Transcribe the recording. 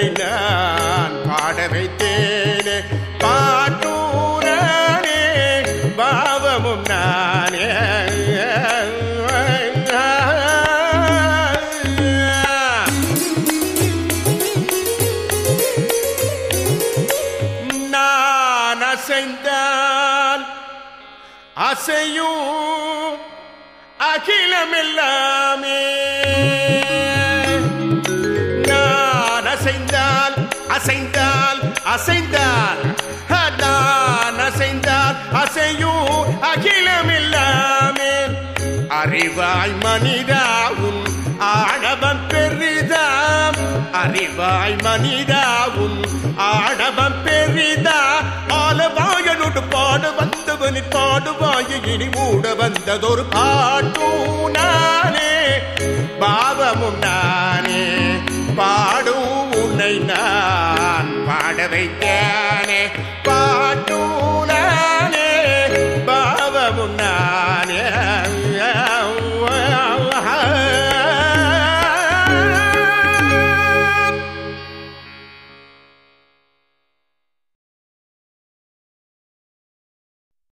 உன்னை நான் பாட வைத்தேனே பாட்டூரானே பாவமும் நானே நான் அசைந்தால் அசையும் அகிலமெல்லாமே நான் அசைந்தால் அசைந்தால் அசைந்தால் நான் அசைந்தால் அசையும் அகிலமெல்லாமே அறிவாய் மனிதாவும் ஆணவம் பெரிதாம் அறிவாய் மனிதாவும் ஆணவம் பெரிதா ஆலவாயனோடு பாடு வந்தவனின் பாடுவாய இனி மூட வந்ததொரு பாட்டும் நானே பாவமும் நானே பாடும் உன்னை நான் பாட வைத்தானே பாட்டும்